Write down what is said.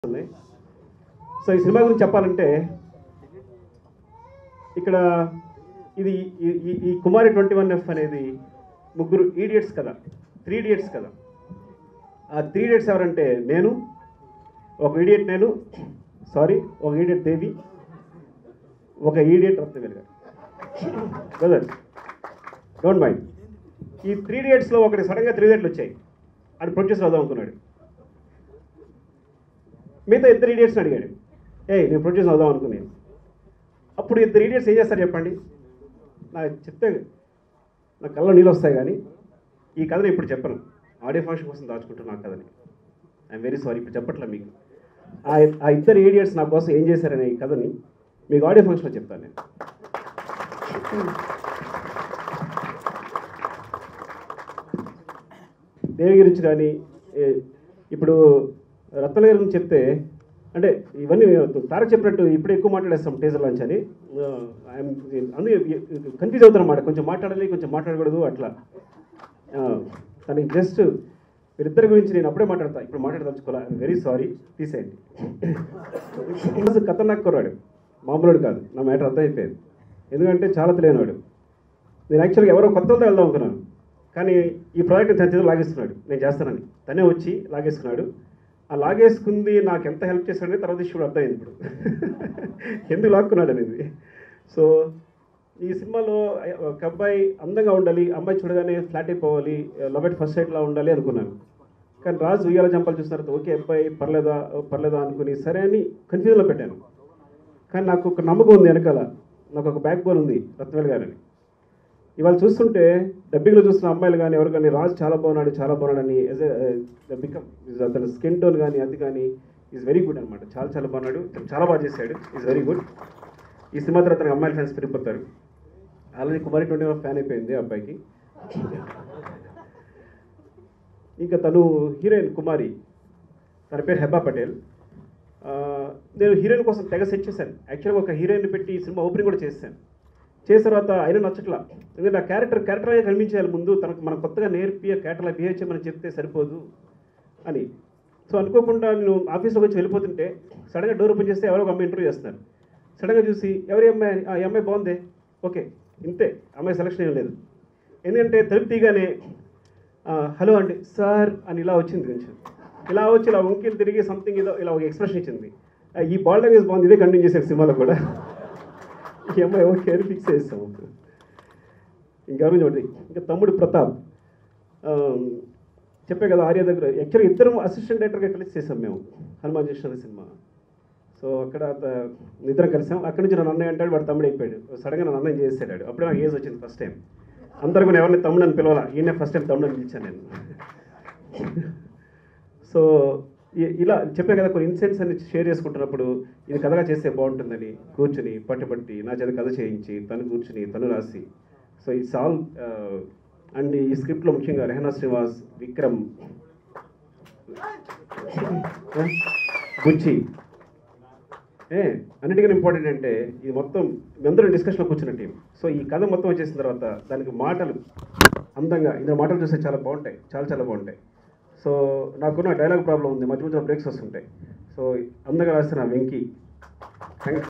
ఉన్నాయి సో ఈ సినిమా గురించి చెప్పాలంటే ఇక్కడ ఇది ఈ- ఈ- ఈ కుమారి ట్వంటీ వన్ ఎఫ్ అనేది ముగ్గురు ఈడియట్స్ కదా త్రీ ఇడియట్స్ కదా ఆ త్రీ ఇడియట్స్ ఎవరంటే నేను ఒక ఈడియట్ నేను సారీ ఒక ఈడియట్ దేవి ఒక ఈడియట్ రత్నవేల్ గారు బ్రదర్ డోంట్ మైండ్ ఈ త్రీ ఇడియట్స్లో ఒకటి సడన్గా త్రీ ఇడియట్లు వచ్చాయి అది ప్రొడ్యూసర్ అవుదాం అనుకున్నాడు మిగతా ఇద్దరు ఇడియట్స్ని అడిగాడు ఏ నేను ప్రొడ్యూసర్ అవుదాం అనుకున్నాను అప్పుడు ఇద్దరు ఇడియట్స్ ఏం చేస్తారు చెప్పండి నాకు చెప్తే నా కళ్ళలో నీళ్ళు వస్తాయి కానీ ఈ కథని ఇప్పుడు చెప్పను ఆడియో ఫంక్షన్ కోసం దాచుకుంటున్నాను ఆ కథని ఐఎమ్ వెరీ సారీ ఇప్పుడు చెప్పట్లే మీకు ఆ ఆ ఇద్దరు ఏడియట్స్ నా కోసం ఏం చేశారనే ఈ కథని మీకు ఆడియో ఫంక్షన్లో చెప్తాను నేను దేవి గురించి కానీ ఏ- ఇప్పుడు రత్న గారి గురించి చెప్తే అంటే ఇవన్నీ తారక్ చెప్పినట్టు ఇప్పుడు ఎక్కువ మాట్లాడేస్తాం టేజర్ లాంచ్ అని ఆ, I'm- అందుకే కన్ఫ్యూజ్ అవుతాను అన్నమాట కొంచెం మాట్లాడాలి కొంచెం మాట్లాడకూడదు అట్లా ఆ, తనకి జస్ట్ వీరిద్దరి గురించి నేను అప్పుడే మాట్లాడతా ఇప్పుడు మాట్లాడదలుచుకోలే ఐఎమ్ వెరీ సారీ తీసేయండి ఖతర్నాక్ కుర్రాడు మామూలుడు కాదు నా మ్యాటర్ అర్థమైపోయింది ఎందుకంటే చాలా తెలియనివాడు నేను యాక్చువల్గా ఎవరో కొత్త వాళ్ళతో వెళ్దాం అనుకున్నాను కానీ ఈ ప్రాజెక్ట్ తన చేతిలో లాగేస్తున్నాడు నేను చేస్తానని తనే వచ్చి లాగేసుకున్నాడు ఆ లాగేసుకుంది నాకు ఎంత హెల్ప్ చేశాడని తర్వాత ఇష్యూ అర్థమైంది ఇప్పుడు ఎందుకు లాక్కున్నాడు అనేది సో ఈ సినిమాలో ఒక అబ్బాయి అందంగా ఉండాలి అమ్మాయి చూడగానే ఫ్లాట్ అయిపోవాలి లవ్ ఎట్ ఫస్ట్ సైడ్లా ఉండాలి అనుకున్నాను కానీ రాజు ఉయ్యాల చంపాలు చూసిన తర్వాత ఓకే అబ్బాయి పర్లేదా పర్లేదా అనుకుని సరే అని కన్ఫ్యూజన్లో పెట్టాను కానీ నాకు ఒక నమ్మకం ఉంది వెనకాల నాకు ఒక బ్యాక్ బోన్ ఉంది రత్నవేల్ గారని ఇవాళ చూస్తుంటే డబ్బింగ్లో చూస్తున్న అమ్మాయిలు కానీ ఎవరు కానీ రాజు చాలా బాగున్నాడు చాలా బాగున్నాడని ఎస్ బికమ్ అతని స్కిన్ టోన్ కానీ అది కానీ ఈజ్ వెరీ గుడ్ అనమాట చాలా చాలా బాగున్నాడు చాలా బాగా చేశాడు ఈజ్ వెరీ గుడ్ ఈ సినిమా తర్వాత తనకి అమ్మాయిల ఫ్యాన్స్ పెరిగిపోతారు already Kumari twenty one fan అయిపోయింది ఆ అబ్బాయికి ఇంకా తను హీరోయిన్ కుమారి తన పేరు హెబ్బా పటేల్ ఆ, నేను హీరోయిన్ కోసం తెగ సెట్ చేశాను యాక్చువల్గా ఒక హీరోయిన్ పెట్టి ఈ సినిమా ఓపెనింగ్ కూడా చేశాను చేసిన తర్వాత అయినా నచ్చట్లా ఎందుకంటే ఆ క్యారెక్టర్ క్యారెక్టర్గా కనిపించాలి ముందు తనకు మనం కొత్తగా నేర్పి ఆ క్యారెక్టర్లా బిహేవ్ చేయమని చెప్తే సరిపోదు అని సో అనుకోకుండా నేను ఆఫీస్లోకి వచ్చి వెళ్ళిపోతుంటే సడన్గా డోర్ ఓపెన్ చేస్తే ఎవరో ఒక అమ్మాయి ఇంటర్వ్యూ చేస్తున్నారు సడన్గా చూసి ఎవరి అమ్మాయి ఆ ఈ అమ్మాయి బాగుంది ఓకే ఇంతే అమ్మాయి సెలక్షన్ ఏం లేదు ఎందుకంటే తలుపు తీయగానే ఆ, హలో అండి సార్ అని ఇలా వచ్చింది కొంచెం ఇలా వచ్చి ఇలా వంకిలు తిరిగి సంథింగ్ ఏదో ఇలా ఒక ఎక్స్ప్రెషన్ ఇచ్చింది ఆ, ఈ బాల్ లాంగ్వేజ్ బాగుంది ఇదే కంటిన్యూ చేశారు సినిమాలో కూడా ఈ అమ్మాయి ఓకే అని ఫిక్స్ చేస్తాం ఇంకెవరు చూడండి ఇంకా తమ్ముడు ప్రతాప్ ఆ, చెప్పే కదా ఆర్య దగ్గర యాక్చువల్గా ఇద్దరం అసిస్టెంట్ డైరెక్టర్గా కలిసి చేసాం మేము హనుమాన్ జంక్షన్ అనే సినిమా సో అక్కడ త- నిద్ర కలిసాం అక్కడి నుంచి నన్ను అన్నయ్య అంటాడు వాడు తమ్ముడు అయిపోయాడు సడన్గా నన్ను అన్నయ్య చేసాడు అప్పుడే నాకు ఏజ్ వచ్చింది ఫస్ట్ టైం అందరు కూడా ఎవరిని తమ్ముడు అని పిలవాలా ఈయన ఫస్ట్ టైం తమ్ముడు అని పిలిచాను నేను సో ఇ- ఇలా చెప్పాను కదా కొన్ని ఇన్సిడెంట్స్ అన్ని షేర్ చేసుకుంటున్నప్పుడు ఇది కథగా చేస్తే బాగుంటుందని కూర్చుని పట్టుబట్టి నా చేత కథ చేయించి తను కూర్చుని తను రాసి సో ఇట్స్ ఆల్ అండ్ ఈ స్క్రిప్ట్లో ముఖ్యంగా రెహనా శ్రీనివాస్ విక్రమ్ బుచ్చి ఏ అన్నిటికన్నా ఇంపార్టెంట్ అంటే ఇది మొత్తం మేమందరం డిస్కషన్లో కూర్చున్న టీం సో ఈ కథ మొత్తం వచ్చేసిన తర్వాత దానికి మాటలు అందంగా ఇందులో మాటలు చూస్తే చాలా బాగుంటాయి చాలా చాలా బాగుంటాయి సో నాకున్న డైలాగ్ ప్రాబ్లం ఉంది మధ్య మధ్యలో బ్రేక్స్ వస్తుంటాయి సో అందంగా రాసిన వెంకీ థ్యాంక్